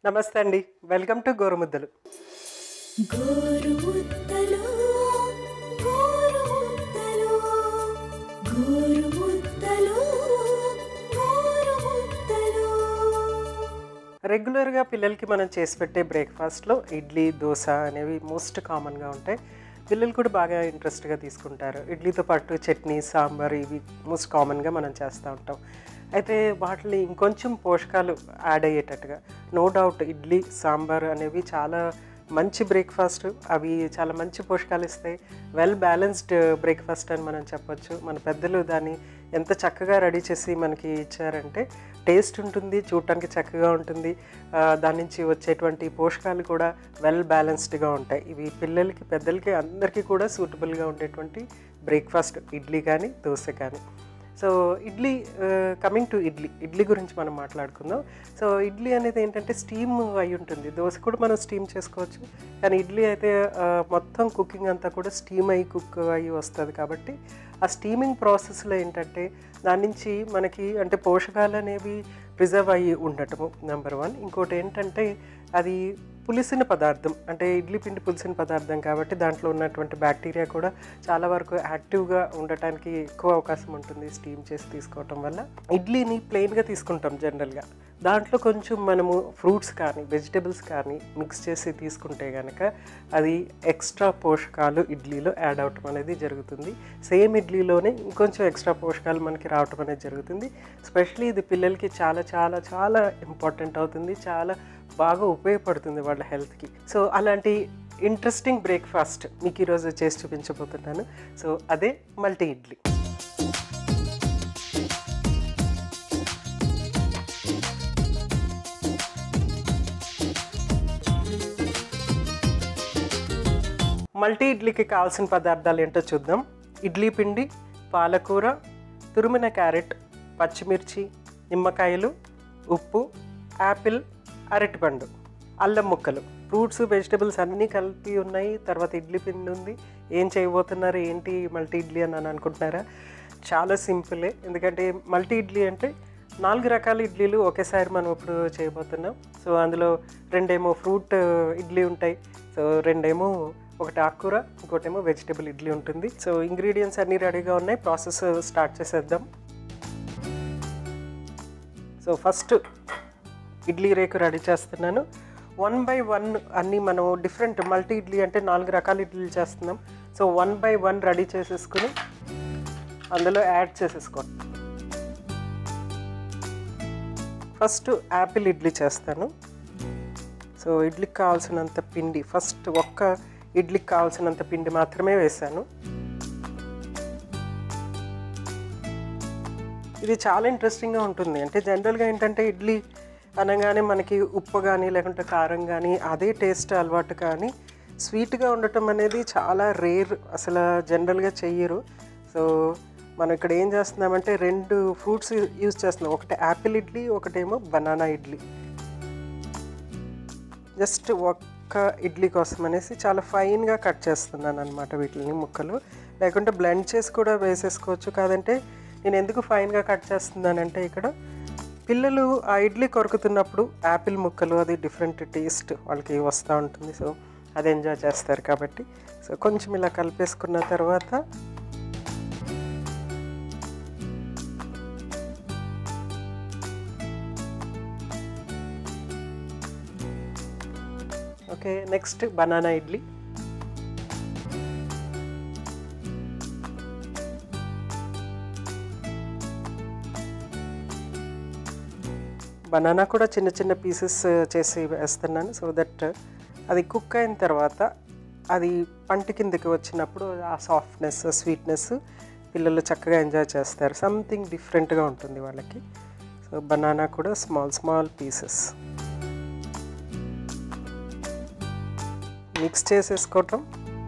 నమస్తే అండి welcome to గోరుముద్దలు గోరుముద్దలు గోరుముద్దలు గోరుముద్దలు గోరుముద్దలు రెగ్యులర్గా పిల్లలకి మనం చేసి పెట్టే బ్రేక్ఫాస్ట్లో ఇడ్లీ దోశ అనేవి మోస్ట్ కామన్గా ఉంటాయి పిల్లలు కూడా బాగా ఇంట్రెస్ట్గా తీసుకుంటారు ఇడ్లీతో పాటు చట్నీ సాంబార్ ఇవి మోస్ట్ కామన్గా మనం చేస్తూ ఉంటాం అయితే వాటిని ఇంకొంచెం పోషకాలు యాడ్ అయ్యేటట్టుగా నో డౌట్ ఇడ్లీ సాంబార్ అనేవి చాలా మంచి బ్రేక్ఫాస్ట్ అవి చాలా మంచి పోషకాలు ఇస్తాయి వెల్ బ్యాలెన్స్డ్ బ్రేక్ఫాస్ట్ అని మనం చెప్పొచ్చు మన పెద్దలు దాన్ని ఎంత చక్కగా రెడీ చేసి మనకి ఇచ్చారంటే టేస్ట్ ఉంటుంది చూడటానికి చక్కగా ఉంటుంది ఆ, దాని నుంచి వచ్చేటువంటి పోషకాలు కూడా వెల్ బ్యాలెన్స్డ్గా ఉంటాయి ఇవి పిల్లలకి పెద్దలకి అందరికీ కూడా సూటబుల్గా ఉండేటువంటి బ్రేక్ఫాస్ట్ ఇడ్లీ కానీ దోశ కానీ so idli coming to idli idli గురించి మనం మాట్లాడుకుందాం సో ఇడ్లీ అనేది ఏంటంటే స్టీమ్ అయి ఉంటుంది దోశ కూడా మనం స్టీమ్ చేసుకోవచ్చు కానీ ఇడ్లీ అయితే ఆ, మొత్తం కుకింగ్ అంతా కూడా స్టీమ్ అయ్యి కుక్ అయ్యి వస్తుంది కాబట్టి ఆ స్టీమింగ్ ప్రాసెస్లో ఏంటంటే దాని నుంచి మనకి అంటే పోషకాలు అనేవి ప్రిజర్వ్ అయ్యి ఉండటము నెంబర్ వన్ ఇంకోటి ఏంటంటే అది పులిసిన పదార్థం అంటే ఇడ్లీ పిండి పులిసిన పదార్థం కాబట్టి దాంట్లో ఉన్నటువంటి బ్యాక్టీరియా కూడా చాలా వరకు యాక్టివ్గా ఉండటానికి ఎక్కువ అవకాశం ఉంటుంది స్టీమ్ చేసి తీసుకోవటం వల్ల ఇడ్లీని ప్లెయిన్గా తీసుకుంటాం జనరల్గా దాంట్లో కొంచెం మనము ఫ్రూట్స్ కానీ వెజిటబుల్స్ కానీ మిక్స్ చేసి తీసుకుంటే కనుక అది ఎక్స్ట్రా పోషకాలు ఇడ్లీలో యాడ్ అవటం అనేది జరుగుతుంది సేమ్ ఇడ్లీలోనే ఇంకొంచెం ఎక్స్ట్రా పోషకాలు మనకి రావటం అనేది జరుగుతుంది స్పెషలీ ఇది పిల్లలకి చాలా చాలా చాలా ఇంపార్టెంట్ అవుతుంది చాలా బాగా ఉపయోగపడుతుంది వాళ్ళ హెల్త్కి సో అలాంటి ఇంట్రెస్టింగ్ బ్రేక్ఫాస్ట్ మీకు ఈరోజు చేసి చూపించబోతున్నాను సో అదే మల్టీ ఇడ్లీ మల్టీ ఇడ్లీకి కావాల్సిన పదార్థాలు ఏంటో చూద్దాం ఇడ్లీ పిండి పాలకూర తురిమిన క్యారెట్ పచ్చిమిర్చి నిమ్మకాయలు ఉప్పు యాపిల్ అరటిపండు అల్లం ముక్కలు ఫ్రూట్స్ వెజిటబుల్స్ అన్నీ కలిపి ఉన్నాయి తర్వాత ఇడ్లీ పిండి ఉంది ఏం చేయబోతున్నారు ఏంటి మల్టీ ఇడ్లీ అని అని అనుకుంటున్నారా చాలా సింపులే ఎందుకంటే మల్టీ ఇడ్లీ అంటే నాలుగు రకాల ఇడ్లీలు ఒకేసారి మనం ఇప్పుడు చేయబోతున్నాం సో అందులో రెండేమో ఫ్రూట్ ఇడ్లీ ఉంటాయి సో రెండేమో ఒకటి ఆకుకూర ఇంకోటేమో వెజిటబుల్ ఇడ్లీ ఉంటుంది సో ఇంగ్రీడియంట్స్ అన్నీ రెడీగా ఉన్నాయి ప్రాసెస్ స్టార్ట్ చేసేద్దాం సో ఫస్ట్ ఇడ్లీ రేకు రెడీ చేస్తున్నాను వన్ బై వన్ అన్నీ మనం డిఫరెంట్ మల్టీ ఇడ్లీ అంటే నాలుగు రకాల ఇడ్లీలు చేస్తున్నాం so one by one ready చేసేసుకుని అందులో యాడ్ చేసేసుకోండి ఫస్ట్ యాపిల్ ఇడ్లీ చేస్తాను సో ఇడ్లీకి కావాల్సినంత పిండి ఫస్ట్ ఒక్క ఇడ్లీకి కావాల్సినంత పిండి మాత్రమే వేసాను ఇది చాలా ఇంట్రెస్టింగ్గా ఉంటుంది అంటే జనరల్గా ఏంటంటే ఇడ్లీ అనగానే మనకి ఉప్పు కానీ లేకుంటే కారం కానీ అదే టేస్ట్ అలవాటు కానీ స్వీట్గా ఉండటం అనేది చాలా రేర్ అసలు జనరల్గా చెయ్యరు సో మనం ఇక్కడ ఏం చేస్తున్నామంటే రెండు ఫ్రూట్స్ యూజ్ చేస్తున్నాం ఒకటి యాపిల్ ఇడ్లీ ఒకటేమో బనానా ఇడ్లీ జస్ట్ ఒక్క ఇడ్లీ కోసం అనేసి చాలా ఫైన్గా కట్ చేస్తున్నాను అనమాట వీటిని ముక్కలు లేకుంటే బ్లెండ్ చేసి కూడా వేసేసుకోవచ్చు కాదంటే నేను ఎందుకు ఫైన్గా కట్ చేస్తున్నానంటే ఇక్కడ పిల్లలు ఆ ఇడ్లీ కొరుకుతున్నప్పుడు యాపిల్ ముక్కలు అది డిఫరెంట్ టేస్ట్ వాళ్ళకి వస్తూ ఉంటుంది సో అది ఎంజాయ్ చేస్తారు కాబట్టి సో కొంచెం ఇలా కలిపేసుకున్న తర్వాత okay next banana idli banana కూడా చిన్న చిన్న పీసెస్ చేసి వేస్తున్నాను సో దట్ అది కుక్ అయిన తర్వాత అది పంట కిందకి వచ్చినప్పుడు ఆ సాఫ్ట్నెస్ స్వీట్నెస్ పిల్లలు చక్కగా ఎంజాయ్ చేస్తారు సంథింగ్ డిఫరెంట్గా ఉంటుంది వాళ్ళకి సో బనానా కూడా స్మాల్ స్మాల్ పీసెస్ మిక్స్ చేసేసుకోవటం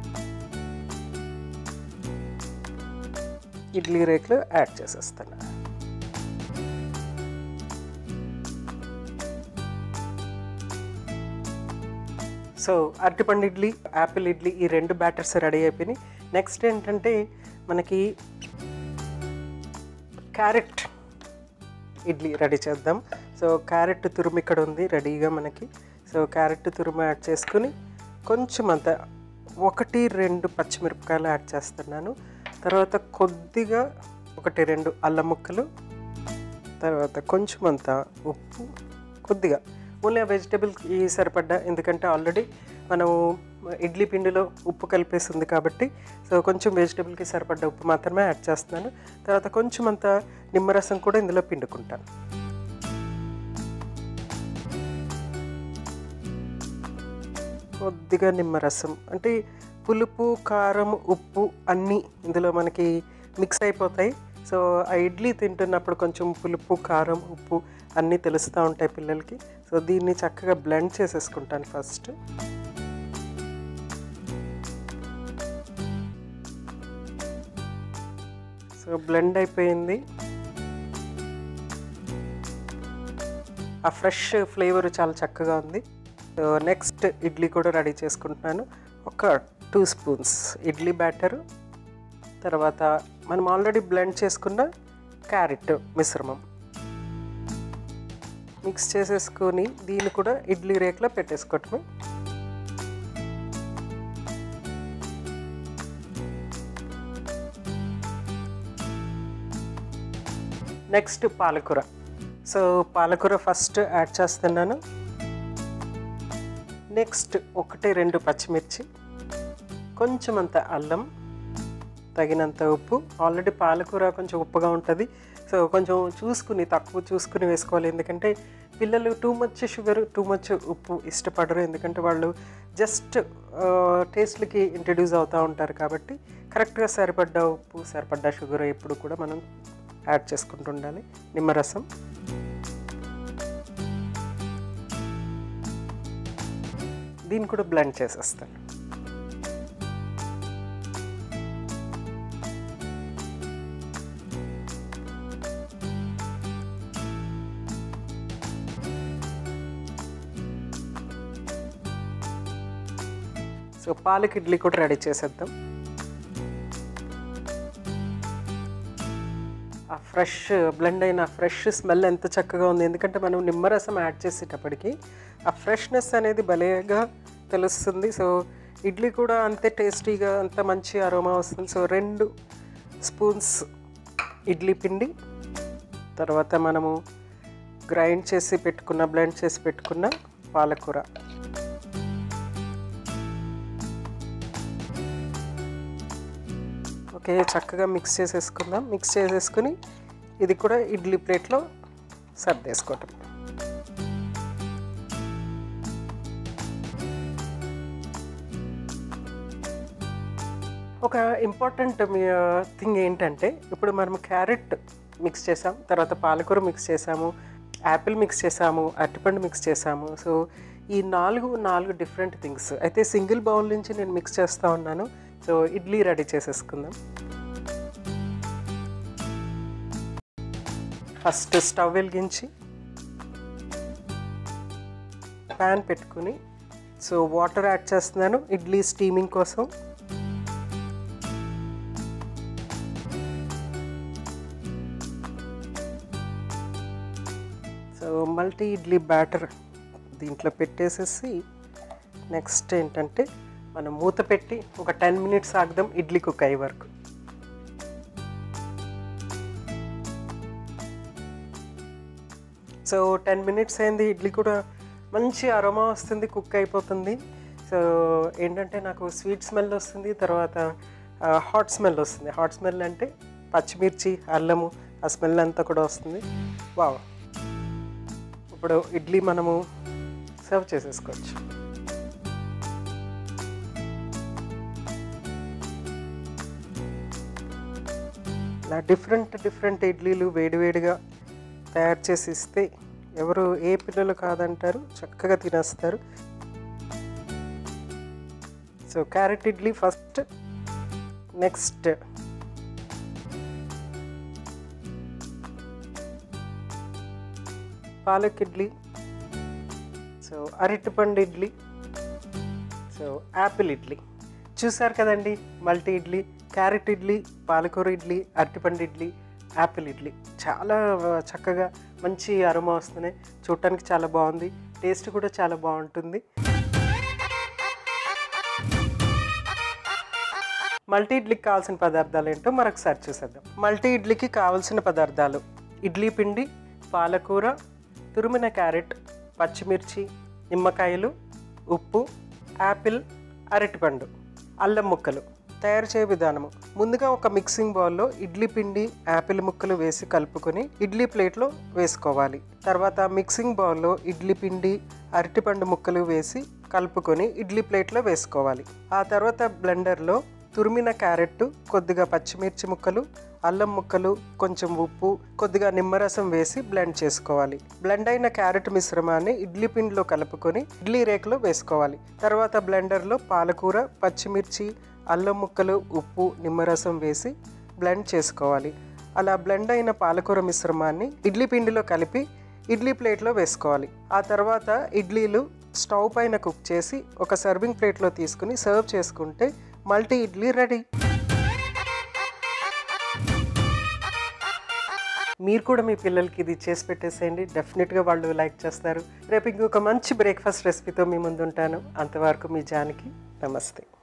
ఇడ్లీ రేకులు యాడ్ చేసేస్తాను సో అరటిపండు ఇడ్లీ యాపిల్ ఇడ్లీ ఈ రెండు బ్యాటర్స్ రెడీ అయిపోయినాయి నెక్స్ట్ ఏంటంటే మనకి క్యారెట్ ఇడ్లీ రెడీ చేద్దాం సో క్యారెట్ తురుము ఇక్కడ ఉంది రెడీగా మనకి సో క్యారెట్ తురుము యాడ్ చేసుకుని కొంచెం అంత ఒకటి రెండు పచ్చిమిరపకాయలు యాడ్ చేస్తున్నాను తర్వాత కొద్దిగా ఒకటి రెండు అల్లం ముక్కలు తర్వాత కొంచెం అంత ఉప్పు కొద్దిగా ఓన్లీ ఆ వెజిటేబుల్కి సరిపడ్డా ఎందుకంటే ఆల్రెడీ మనము ఇడ్లీ పిండిలో ఉప్పు కలిపేసింది కాబట్టి సో కొంచెం వెజిటేబుల్కి సరిపడ్డ ఉప్పు మాత్రమే యాడ్ చేస్తున్నాను తర్వాత కొంచెం అంత నిమ్మరసం కూడా ఇందులో పిండుకుంటాను కొద్దిగా నిమ్మరసం అంటే పులుపు కారం ఉప్పు అన్నీ ఇందులో మనకి మిక్స్ అయిపోతాయి సో ఆ ఇడ్లీ తింటున్నప్పుడు కొంచెం పులుపు కారం ఉప్పు అన్నీ తెలుస్తూ ఉంటాయి పిల్లలకి సో దీన్ని చక్కగా బ్లెండ్ చేసేసుకుంటాను ఫస్ట్ సో బ్లెండ్ అయిపోయింది ఆ ఫ్రెష్ ఫ్లేవర్ చాలా చక్కగా ఉంది సో నెక్స్ట్ ఇడ్లీ కూడా రెడీ చేసుకుంటున్నాను ఒక టూ స్పూన్స్ ఇడ్లీ బ్యాటర్ తర్వాత మనం ఆల్రెడీ బ్లెండ్ చేసుకున్న క్యారెట్ మిశ్రమం మిక్స్ చేసేసుకొని దీన్ని కూడా ఇడ్లీ రేకులో పెట్టేసుకోవటమే నెక్స్ట్ పాలకూర సో పాలకూర ఫస్ట్ యాడ్ చేస్తున్నాను నెక్స్ట్ ఒకటి రెండు పచ్చిమిర్చి కొంచెం అంత అల్లం తగినంత ఉప్పు ఆల్రెడీ పాలకూర కొంచెం ఉప్పుగా ఉంటుంది సో కొంచెం చూసుకుని తక్కువ చూసుకుని వేసుకోవాలి ఎందుకంటే పిల్లలు too much sugar too much ఉప్పు ఇష్టపడరు ఎందుకంటే వాళ్ళు జస్ట్ టేస్ట్లకి ఇంట్రడ్యూస్ అవుతూ ఉంటారు కాబట్టి కరెక్ట్గా సరిపడ్డ ఉప్పు సరిపడ్డ షుగర్ ఎప్పుడు కూడా మనం యాడ్ చేసుకుంటూ ఉండాలి నిమ్మరసం దీన్ని కూడా బ్లెండ్ చేసేస్తాను సో పాలకి ఇడ్లీ కూడా రెడీ చేసేద్దాం ఆ ఫ్రెష్ బ్లెండ్ అయిన ఫ్రెష్ స్మెల్ ఎంత చక్కగా ఉంది ఎందుకంటే మనం నిమ్మరసం యాడ్ చేసేటప్పటికి ఆ ఫ్రెష్నెస్ అనేది భలేగా తెలుస్తుంది సో ఇడ్లీ కూడా అంతే టేస్టీగా అంత మంచి అరోమా వస్తుంది సో రెండు స్పూన్స్ ఇడ్లీ పిండి తర్వాత మనము గ్రైండ్ చేసి పెట్టుకున్న బ్లెండ్ చేసి పెట్టుకున్న పాలకూర ఓకే చక్కగా మిక్స్ చేసేసుకుందాం మిక్స్ చేసేసుకుని ఇది కూడా ఇడ్లీ ప్లేట్లో సర్దేసుకోవటం ఒక ఇంపార్టెంట్ థింగ్ ఏంటంటే ఇప్పుడు మనం క్యారెట్ మిక్స్ చేసాం తర్వాత పాలకూర మిక్స్ చేసాము యాపిల్ మిక్స్ చేసాము అరటిపండు మిక్స్ చేసాము సో ఈ నాలుగు నాలుగు డిఫరెంట్ థింగ్స్ అయితే సింగిల్ బౌల్ నుంచి నేను మిక్స్ చేస్తూ ఉన్నాను సో ఇడ్లీ రెడీ చేసేసుకుందాం ఫస్ట్ స్టవ్ వెలిగించి ప్యాన్ పెట్టుకుని సో వాటర్ యాడ్ చేస్తున్నాను ఇడ్లీ స్టీమింగ్ కోసం సో మల్టీ ఇడ్లీ బ్యాటర్ దీంట్లో పెట్టేసేసి నెక్స్ట్ ఏంటంటే మనం మూత పెట్టి ఒక టెన్ మినిట్స్ ఆగదాం ఇడ్లీ కుక్ అయ్యే వరకు సో టెన్ మినిట్స్ అయింది ఇడ్లీ కూడా మంచి అరోమా వస్తుంది కుక్ అయిపోతుంది సో ఏంటంటే నాకు స్వీట్ స్మెల్ వస్తుంది తర్వాత హాట్ స్మెల్ వస్తుంది హాట్ స్మెల్ అంటే పచ్చిమిర్చి అల్లము ఆ స్మెల్ అంతా కూడా వస్తుంది వావ్ ఇప్పుడు ఇడ్లీ మనము సర్వ్ చేసేసుకోవచ్చు ఇలా డిఫరెంట్ డిఫరెంట్ ఇడ్లీలు వేడివేడిగా తయారు చేసి ఇస్తే ఎవరు ఏ పిల్లలు కాదంటారు చక్కగా తినేస్తారు so carrot idli first next palak idli so అరటిపండు ఇడ్లీ సో యాపిల్ ఇడ్లీ చూసారు కదండి మల్టీ ఇడ్లీ క్యారెట్ ఇడ్లీ పాలకూర ఇడ్లీ అరటిపండు ఇడ్లీ యాపిల్ ఇడ్లీ చాలా చక్కగా మంచి అరుమ వస్తున్నాయి చూడటానికి చాలా బాగుంది టేస్ట్ కూడా చాలా బాగుంటుంది మల్టీ ఇడ్లీకి కావాల్సిన పదార్థాలు ఏంటో మరొకసారి చూసేద్దాం మల్టీ ఇడ్లీకి కావాల్సిన పదార్థాలు ఇడ్లీ పిండి పాలకూర తురిమిన క్యారెట్ పచ్చిమిర్చి నిమ్మకాయలు ఉప్పు యాపిల్ అరటిపండు అల్లం ముక్కలు తయారు చేయ విధానము ముందుగా ఒక మిక్సింగ్ బౌల్లో ఇడ్లీ పిండి యాపిల్ ముక్కలు వేసి కలుపుకొని ఇడ్లీ ప్లేట్లో వేసుకోవాలి తర్వాత మిక్సింగ్ బౌల్లో ఇడ్లీ పిండి అరటిపండు ముక్కలు వేసి కలుపుకొని ఇడ్లీ ప్లేట్లో వేసుకోవాలి ఆ తర్వాత బ్లెండర్లో తురిమిన క్యారెట్ కొద్దిగా పచ్చిమిర్చి ముక్కలు అల్లం ముక్కలు కొంచెం ఉప్పు కొద్దిగా నిమ్మరసం వేసి బ్లెండ్ చేసుకోవాలి బ్లెండ్ అయిన క్యారెట్ మిశ్రమాన్ని ఇడ్లీ పిండిలో కలుపుకొని ఇడ్లీ రేకులో వేసుకోవాలి తర్వాత బ్లెండర్లో పాలకూర పచ్చిమిర్చి అల్లం ముక్కలు ఉప్పు నిమ్మరసం వేసి బ్లెండ్ చేసుకోవాలి అలా బ్లెండ్ అయిన పాలకూర మిశ్రమాన్ని ఇడ్లీ పిండిలో కలిపి ఇడ్లీ ప్లేట్లో వేసుకోవాలి ఆ తర్వాత ఇడ్లీలు స్టవ్ పైన కుక్ చేసి ఒక సర్వింగ్ ప్లేట్లో తీసుకుని సర్వ్ చేసుకుంటే మల్టీ ఇడ్లీ రెడీ మీరు కూడా మీ పిల్లలకి ఇది చేసి పెట్టేసేయండి డెఫినెట్గా వాళ్ళు లైక్ చేస్తారు రేపు ఇంకొక మంచి బ్రేక్ఫాస్ట్ రెసిపీతో మీ ముందు ఉంటాను అంతవరకు మీ జానికి నమస్తే